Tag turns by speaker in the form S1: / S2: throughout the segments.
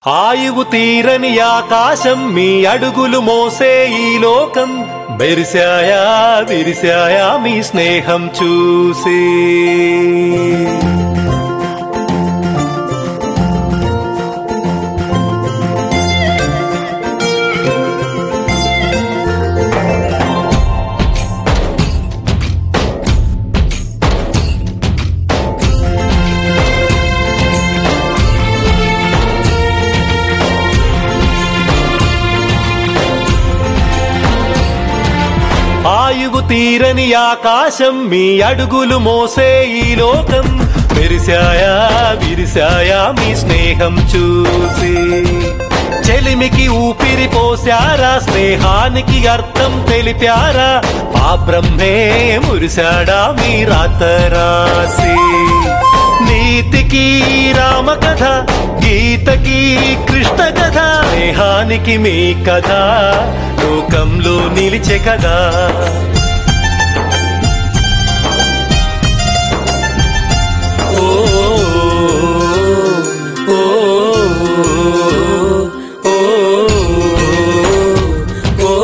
S1: ఆయువు తీరని ఆకాశం మీ అడుగులు మోసే ఈ లోకం మెరిశాయా విరిశాయా మీ స్నేహం చూసి ఆయువు తీరని ఆకాశం మీ అడుగులు మోసే ఈ లోకం మెరిశాయా విరిశాయా మీ స్నేహం చూసి చెలిమికి ఊపిరి పోశారా స్నేహానికి అర్థం తెలిపారా ఆ బ్రహ్మే మురిశాడా మీ రాత రాసి నీతికి రామ కథ గీతకి కృష్ణ కథ స్నేహానికి మీ కథ లోకంలో నిలిచే కదా ఓ ఓ ఓ ఓ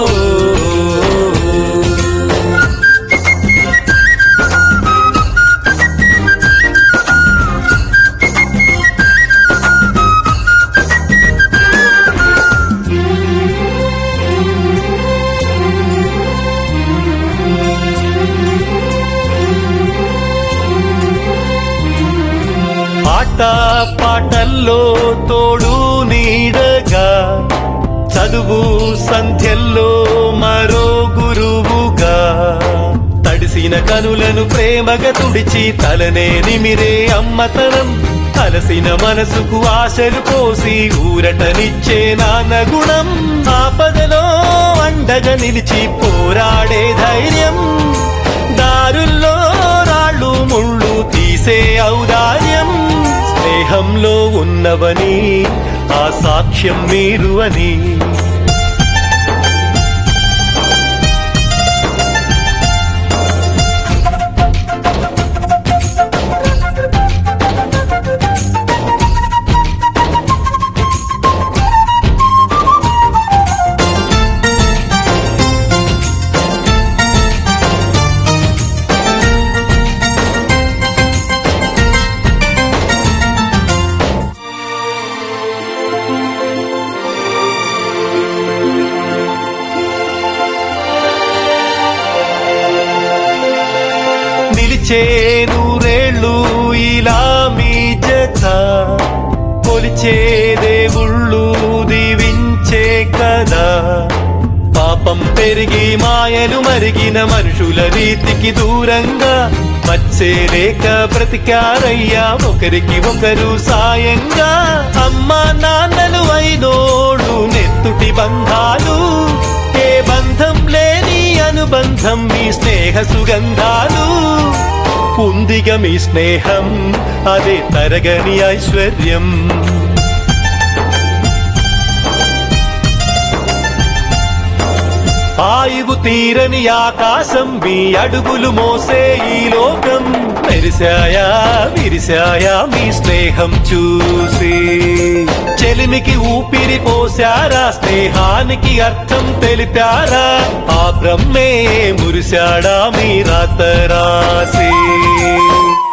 S1: ఆట పాటల్లో తోడు నీడగా చదువు సంధ్యల్లో మరో గురువుగా తడిసిన కనులను ప్రేమగా తుడిచి తలనే నిమిరే అమ్మతనం అలసిన మనసుకు ఆశలు పోసి ఊరటనిచ్చే నాన్న గుణం ఆపదలో అండగా నిలిచి పోరాడే ధైర్యం దారుల్లో రాళ్ళు ముళ్ళు తీసే ఔదార్యం స్నేహంలో ఉన్నవని ఆ సాక్ష్యం మీరు అని నిలిచే నూరేళ్ళు ఇలా మీ జత కొలిచే దేవుళ్ళు దీవించే కదా పాపం పెరిగి మాయలు మరిగిన మనుషుల రీతికి దూరంగా వచ్చే రేఖ బ్రతికారయ్యా ఒకరికి ఒకరు సాయంగా అమ్మా నాన్నలు అయినోడు నెత్తుటి బంధాలు ఏ బంధం లేని అనుబంధం మీ స్నేహ సుగంధాలు ఉందిగా మీ స్నేహం అదే తరగని ఐశ్వర్యం ఆయువు తీరని ఆకాశం మీ అడుగులు మోసే ఈ లోకం మెరిశాయా విరిశాయా మీ స్నేహం చూసి చెలిమికి ఊపిరి పోశారా స్నేహానికి అర్థం తెలిపారా ఆ బ్రహ్మే మురిశాడా మీ రాత రాసి